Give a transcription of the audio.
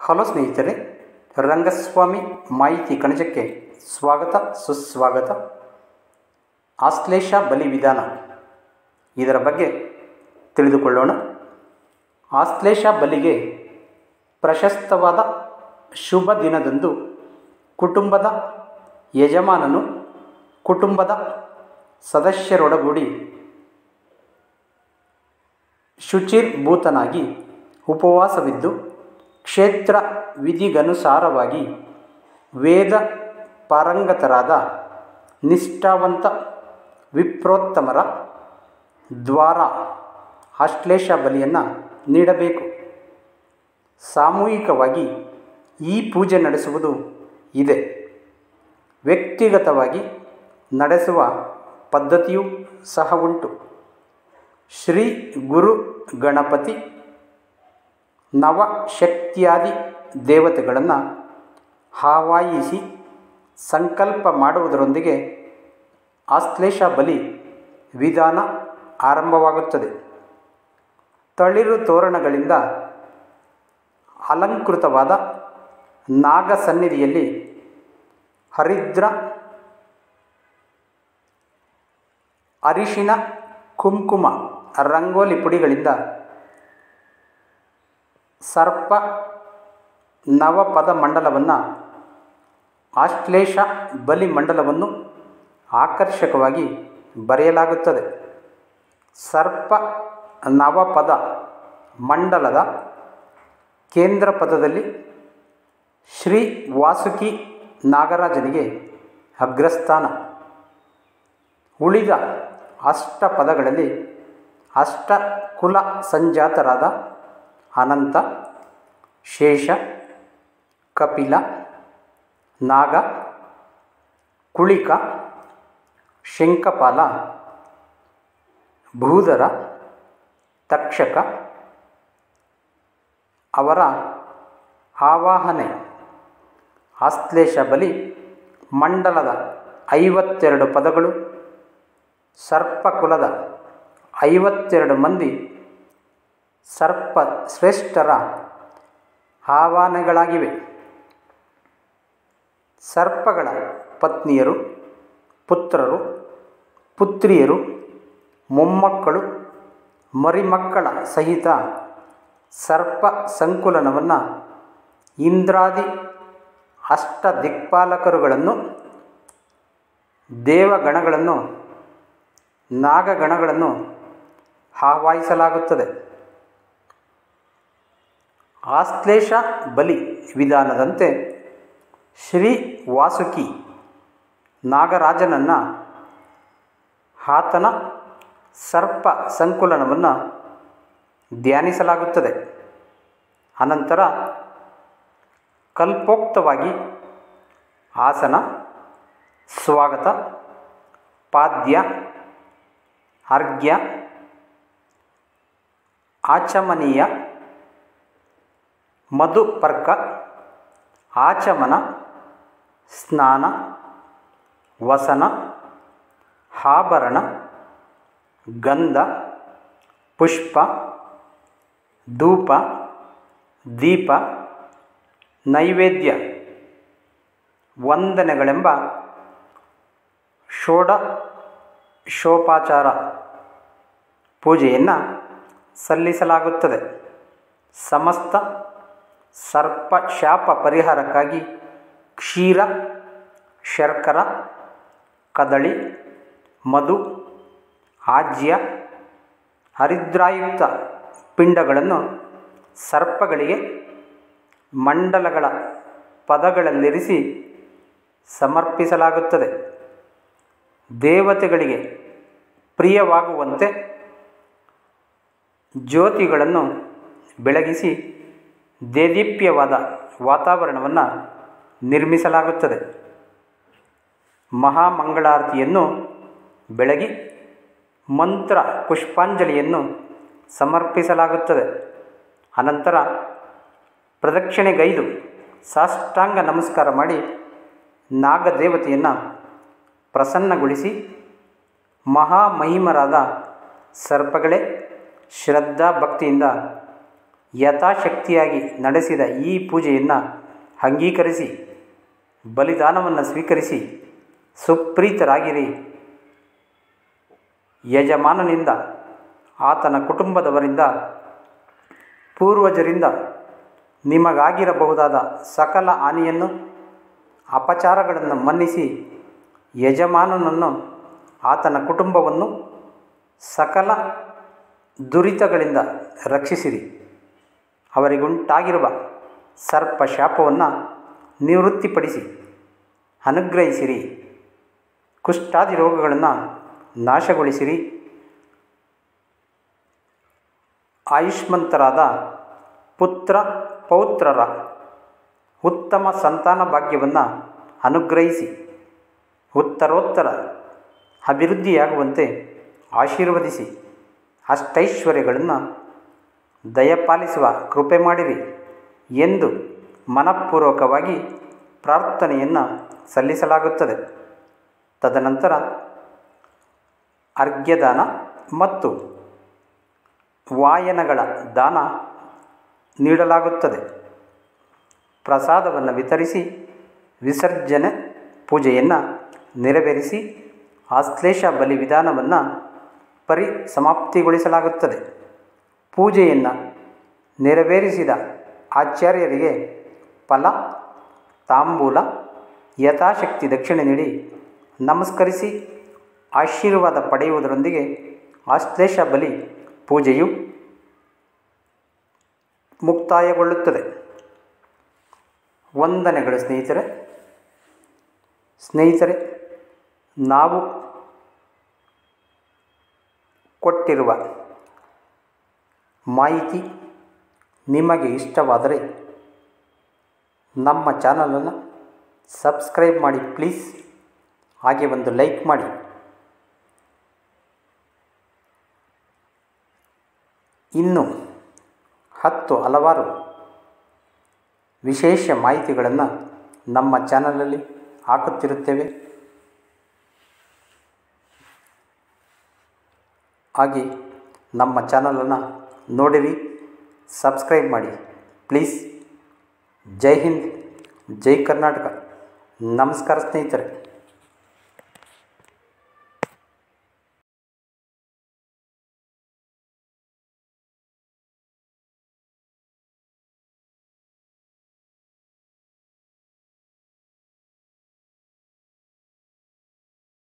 hello ಸ್ನೇಹಿತರೆ ರಂಗಸ್ವಾಮಿ ಮಾಹಿತಿ ಕಣಜಕ್ಕೆ ಸ್ವಾಗತ ಸುಸ್ವಾಗತ ಆಶ್ಲೇಷ ಬಲಿ ವಿಧಾನ ಇದರ ಬಗ್ಗೆ ತಿಳಿದುಕೊಳ್ಳೋಣ ಆಶ್ಲೇಷ ಬಲಿಗೆ ಪ್ರಶಸ್ತವಾದ ಶುಭ ದಿನದಂದು ಕುಟುಂಬದ ಯಜಮಾನನು ಕುಟುಂಬದ ಸದಸ್ಯರೊಡಗೂಡಿ ಶುಚಿರ್ಭೂತನಾಗಿ ಉಪವಾಸವಿದ್ದು ಕ್ಷೇತ್ರ ವಿಧಿಗನುಸಾರವಾಗಿ ವೇದ ಪಾರಂಗತರಾದ ನಿಷ್ಠಾವಂತ ವಿಪ್ರೋತ್ತಮರ ದ್ವಾರ ಆಶ್ಲೇಷ ಬಲಿಯನ್ನು ನೀಡಬೇಕು ಸಾಮೂಹಿಕವಾಗಿ ಈ ಪೂಜೆ ನಡೆಸುವುದು ಇದೆ ವ್ಯಕ್ತಿಗತವಾಗಿ ನಡೆಸುವ ಪದ್ಧತಿಯೂ ಸಹ ಉಂಟು ಶ್ರೀ ಗುರು ಗಣಪತಿ ನವಶಕ್ತಿಯಾದಿ ದೇವತೆಗಳನ್ನು ಆವಾಹಿಸಿ ಸಂಕಲ್ಪ ಮಾಡುವುದರೊಂದಿಗೆ ಆಶ್ಲೇಷ ಬಲಿ ವಿಧಾನ ಆರಂಭವಾಗುತ್ತದೆ ತಳಿರು ತೋರಣಗಳಿಂದ ಅಲಂಕೃತವಾದ ನಾಗ ಸನ್ನಿಧಿಯಲ್ಲಿ ಹರಿದ್ರ ಅರಿಶಿಣ ಕುಂಕುಮ ರಂಗೋಲಿ ಪುಡಿಗಳಿಂದ ಸರ್ಪ ನವಪದ ಮಂಡಲವನ್ನು ಆಶ್ಲೇಷ ಬಲಿ ಮಂಡಲವನ್ನು ಆಕರ್ಷಕವಾಗಿ ಬರೆಯಲಾಗುತ್ತದೆ ಸರ್ಪ ನವಪದ ಮಂಡಲದ ಕೇಂದ್ರ ಪದದಲ್ಲಿ ಶ್ರೀ ವಾಸುಕಿ ನಾಗರಾಜನಿಗೆ ಅಗ್ರಸ್ಥಾನ ಉಳಿದ ಅಷ್ಟ ಪದಗಳಲ್ಲಿ ಅಷ್ಟ ಕುಲ ಸಂಜಾತರಾದ ಅನಂತ ಶೇಷ ಕಪಿಲ ನಾಗ ಕುಳಿಕ ಶಂಖಪಾಲ ಭೂಧರ ತಕ್ಷಕ ಅವರ ಆವಾಹನೆ ಆಶ್ಲೇಷ ಬಲಿ ಮಂಡಲದ ಐವತ್ತೆರಡು ಪದಗಳು ಸರ್ಪಕುಲದ ಐವತ್ತೆರಡು ಮಂದಿ ಸರ್ಪ ಶ್ರೇಷ್ಠರ ಆಹ್ವಾನಗಳಾಗಿವೆ ಸರ್ಪಗಳ ಪತ್ನಿಯರು ಪುತ್ರರು ಪುತ್ರಿಯರು ಮೊಮ್ಮಕ್ಕಳು ಮರಿಮಕ್ಕಳ ಸಹಿತ ಸರ್ಪ ಸಂಕುಲನವನ್ನು ಇಂದ್ರಾದಿ ಅಷ್ಟ ದಿಕ್ಪಾಲಕರುಗಳನ್ನು ದೇವಗಣಗಳನ್ನು ನಾಗಗಣಗಳನ್ನು ಆಹ್ವಾನಿಸಲಾಗುತ್ತದೆ ಆಶ್ಲೇಷ ಬಲಿ ವಿಧಾನದಂತೆ ಶ್ರೀ ವಾಸುಕಿ ನಾಗರಾಜನನ್ನು ಆತನ ಸರ್ಪ ಸಂಕುಲನವನ್ನು ಧ್ಯಾನಿಸಲಾಗುತ್ತದೆ ಅನಂತರ ಕಲ್ಪೋಕ್ತವಾಗಿ ಆಸನ ಸ್ವಾಗತ ಪಾದ್ಯ ಅರ್ಘ್ಯ ಆಚಮನೀಯ ಮಧುಪರ್ಕ ಆಚಮನ ಸ್ನಾನ ವಸನ ಆಭರಣ ಗಂಧ ಪುಷ್ಪ ಧೂಪ ದೀಪ ನೈವೇದ್ಯ ವಂದನೆಗಳೆಂಬ ಷೋಡ ಶೋಪಾಚಾರ ಪೂಜೆಯನ್ನು ಸಲ್ಲಿಸಲಾಗುತ್ತದೆ ಸಮಸ್ತ ಸರ್ಪ ಶಾಪ ಪರಿಹಾರಕ್ಕಾಗಿ ಕ್ಷೀರ ಶರ್ಕರ ಕದಳಿ ಮಧು ಆಜ್ಯ ಹರಿದ್ರಾಯುಕ್ತ ಪಿಂಡಗಳನ್ನು ಸರ್ಪಗಳಿಗೆ ಮಂಡಲಗಳ ಪದಗಳಲ್ಲಿರಿಸಿ ಸಮರ್ಪಿಸಲಾಗುತ್ತದೆ ದೇವತೆಗಳಿಗೆ ಪ್ರಿಯವಾಗುವಂತೆ ಜ್ಯೋತಿಗಳನ್ನು ಬೆಳಗಿಸಿ ದೇದೀಪ್ಯವಾದ ವಾತಾವರಣವನ್ನು ನಿರ್ಮಿಸಲಾಗುತ್ತದೆ ಮಹಾಮಂಗಳಾರತಿಯನ್ನು ಬೆಳಗಿ ಮಂತ್ರ ಪುಷ್ಪಾಂಜಲಿಯನ್ನು ಸಮರ್ಪಿಸಲಾಗುತ್ತದೆ ಅನಂತರ ಪ್ರದಕ್ಷಿಣೆಗೈದು ಸಾಷ್ಟಾಂಗ ನಮಸ್ಕಾರ ಮಾಡಿ ನಾಗದೇವತೆಯನ್ನು ಪ್ರಸನ್ನಗೊಳಿಸಿ ಮಹಾಮಹಿಮರಾದ ಸರ್ಪಗಳೇ ಶ್ರದ್ಧಾ ಭಕ್ತಿಯಿಂದ ಯಥಾಶಕ್ತಿಯಾಗಿ ನಡೆಸಿದ ಈ ಪೂಜೆಯನ್ನು ಅಂಗೀಕರಿಸಿ ಬಲಿದಾನವನ್ನು ಸ್ವೀಕರಿಸಿ ಸುಪ್ರೀತರಾಗಿರಿ ಯಜಮಾನನಿಂದ ಆತನ ಕುಟುಂಬದವರಿಂದ ಪೂರ್ವಜರಿಂದ ನಿಮಗಾಗಿರಬಹುದಾದ ಸಕಲ ಹಾನಿಯನ್ನು ಅಪಚಾರಗಳನ್ನು ಮನ್ನಿಸಿ ಯಜಮಾನನನ್ನು ಆತನ ಕುಟುಂಬವನ್ನು ಸಕಲ ದುರಿತಗಳಿಂದ ರಕ್ಷಿಸಿರಿ ಅವರಿಗುಂಟಾಗಿರುವ ಸರ್ಪ ಶಾಪವನ್ನು ನಿವೃತ್ತಿಪಡಿಸಿ ಅನುಗ್ರಹಿಸಿರಿ ಕುಷ್ಠಾದಿ ರೋಗಗಳನ್ನು ನಾಶಗೊಳಿಸಿರಿ ಆಯುಷ್ಮಂತರಾದ ಪುತ್ರ ಪೌತ್ರರ ಉತ್ತಮ ಸಂತಾನ ಭಾಗ್ಯವನ್ನು ಅನುಗ್ರಹಿಸಿ ಉತ್ತರೋತ್ತರ ಅಭಿವೃದ್ಧಿಯಾಗುವಂತೆ ಆಶೀರ್ವದಿಸಿ ಅಷ್ಟೈಶ್ವರ್ಯಗಳನ್ನು ದಯಪಾಲಿಸುವ ಕೃಪೆ ಮಾಡಿರಿ ಎಂದು ಮನಪೂರ್ವಕವಾಗಿ ಪ್ರಾರ್ಥನೆಯನ್ನು ಸಲ್ಲಿಸಲಾಗುತ್ತದೆ ತದನಂತರ ಅರ್ಘ್ಯದಾನ ಮತ್ತು ವಾಯನಗಳ ದಾನ ನೀಡಲಾಗುತ್ತದೆ ಪ್ರಸಾದವನ್ನು ವಿತರಿಸಿ ವಿಸರ್ಜನೆ ಪೂಜೆಯನ್ನು ನೆರವೇರಿಸಿ ಆಶ್ಲೇಷ ಬಲಿ ವಿಧಾನವನ್ನು ಪರಿಸಮಾಪ್ತಿಗೊಳಿಸಲಾಗುತ್ತದೆ ಪೂಜೆಯನ್ನು ನೆರವೇರಿಸಿದ ಆಚಾರ್ಯರಿಗೆ ಫಲ ತಾಂಬೂಲ ಯಥಾಶಕ್ತಿ ದಕ್ಷಿಣೆ ನೀಡಿ ನಮಸ್ಕರಿಸಿ ಆಶೀರ್ವಾದ ಪಡೆಯುವುದರೊಂದಿಗೆ ಆಶ್ಲೇಷ ಬಲಿ ಪೂಜೆಯು ಮುಕ್ತಾಯಗೊಳ್ಳುತ್ತದೆ ವಂದನೆಗಳು ಸ್ನೇಹಿತರೆ ಸ್ನೇಹಿತರೆ ನಾವು ಕೊಟ್ಟಿರುವ ಮಾಹಿತಿ ನಿಮಗೆ ಇಷ್ಟವಾದರೆ ನಮ್ಮ ಚಾನಲನ್ನು ಸಬ್ಸ್ಕ್ರೈಬ್ ಮಾಡಿ ಪ್ಲೀಸ್ ಹಾಗೆ ಒಂದು ಲೈಕ್ ಮಾಡಿ ಇನ್ನು ಹತ್ತು ಹಲವಾರು ವಿಶೇಷ ಮಾಹಿತಿಗಳನ್ನು ನಮ್ಮ ಚಾನಲಲ್ಲಿ ಹಾಕುತ್ತಿರುತ್ತೇವೆ ಹಾಗೆ ನಮ್ಮ ಚಾನಲನ್ನು ನೋಡಿರಿ ಸಬ್ಸ್ಕ್ರೈಬ್ ಮಾಡಿ ಪ್ಲೀಸ್ ಜೈ ಹಿಂದ್ ಜೈ ಕರ್ನಾಟಕ ನಮಸ್ಕಾರ ಸ್ನೇಹಿತರೆ